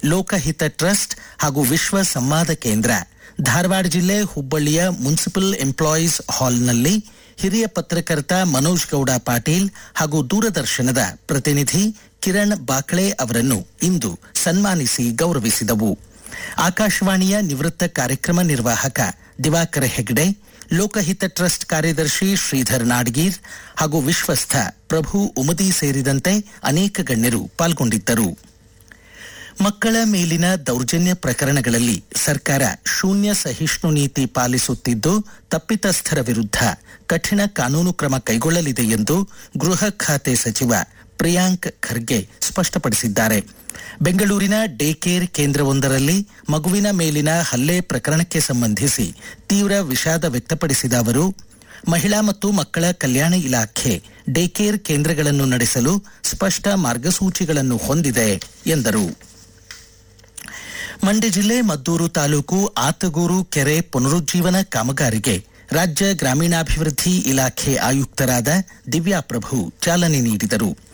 ಲೋಕಹಿತ trust ಹಾಗೂ ವಿಶ್ವ ಸಂವಾದ ಕೇಂದ್ರ ಧಾರವಾಡ ಜಿಲ್ಲೆ ಹುಬ್ಬಳ್ಳಿಯ ಮುನ್ಸಿಪಲ್ ಎಂಪ್ಲಾಯೀಸ್ ಹಾಲ್ನಲ್ಲಿ ಹಿರಿಯ ಪತ್ರಕರ್ತ ಮನೋಜ್ ಗೌಡ ಪಾಟೀಲ್ ಹಾಗೂ ದೂರದರ್ಶನದ ಪ್ರತಿನಿಧಿ ಕಿರಣ್ ಬಾಕ್ಳೆ ಅವರನ್ನು ಇಂದು ಸನ್ಮಾನಿಸಿ ಗೌರವಿಸಿದವು ಆಕಾಶವಾಣಿಯ ನಿವೃತ್ತ ಕಾರ್ಯಕ್ರಮ ನಿರ್ವಾಹಕ ದಿವಾಕರ ಹೆಗ್ಡೆ ಲೋಕಹಿತ ಟ್ರಸ್ಟ್ ಕಾರ್ಯದರ್ಶಿ ಶ್ರೀಧರ್ ನಾಡ್ಗೀರ್ ಹಾಗೂ ವಿಶ್ವಸ್ಥ ಪ್ರಭು ಉಮದಿ ಸೇರಿದಂತೆ ಅನೇಕ ಗಣ್ಯರು ಪಾಲ್ಗೊಂಡಿದ್ದರು ಮಕ್ಕಳ ಮೇಲಿನ ದೌರ್ಜನ್ಯ ಪ್ರಕರಣಗಳಲ್ಲಿ ಸರ್ಕಾರ ಶೂನ್ಯ ಸಹಿಷ್ಣು ನೀತಿ ಪಾಲಿಸುತ್ತಿದ್ದು ತಪ್ಪಿತಸ್ಥರ ವಿರುದ್ಧ ಕಠಿಣ ಕಾನೂನು ಕ್ರಮ ಕೈಗೊಳ್ಳಲಿದೆ ಎಂದು ಗೃಹ ಖಾತೆ ಸಚಿವ ಪ್ರಿಯಾಂಕ್ ಖರ್ಗೆ ಸ್ಪಷ್ಟಪಡಿಸಿದ್ದಾರೆ ಬೆಂಗಳೂರಿನ ಡೇ ಕೇರ್ ಕೇಂದ್ರವೊಂದರಲ್ಲಿ ಮಗುವಿನ ಮೇಲಿನ ಹಲ್ಲೆ ಪ್ರಕರಣಕ್ಕೆ ಸಂಬಂಧಿಸಿ ತೀವ್ರ ವಿಷಾದ ವ್ಯಕ್ತಪಡಿಸಿದ ಅವರು ಮಹಿಳಾ ಮತ್ತು ಮಕ್ಕಳ ಕಲ್ಯಾಣ ಇಲಾಖೆ ಡೇ ಕೇರ್ ಕೇಂದ್ರಗಳನ್ನು ನಡೆಸಲು ಸ್ಪಷ್ಟ ಮಾರ್ಗಸೂಚಿಗಳನ್ನು ಹೊಂದಿದೆ ಎಂದರು ಮಂಡ್ಯ ಜಿಲ್ಲೆ ಮದ್ದೂರು ತಾಲೂಕು ಆತಗೂರು ಕೆರೆ ಪುನರುಜ್ಜೀವನ ಕಾಮಗಾರಿಗೆ ರಾಜ್ಯ ಗ್ರಾಮೀಣಾಭಿವೃದ್ಧಿ ಇಲಾಖೆ ಆಯುಕ್ತರಾದ ದಿವ್ಯಾ ಪ್ರಭು ಚಾಲನೆ ನೀಡಿದರು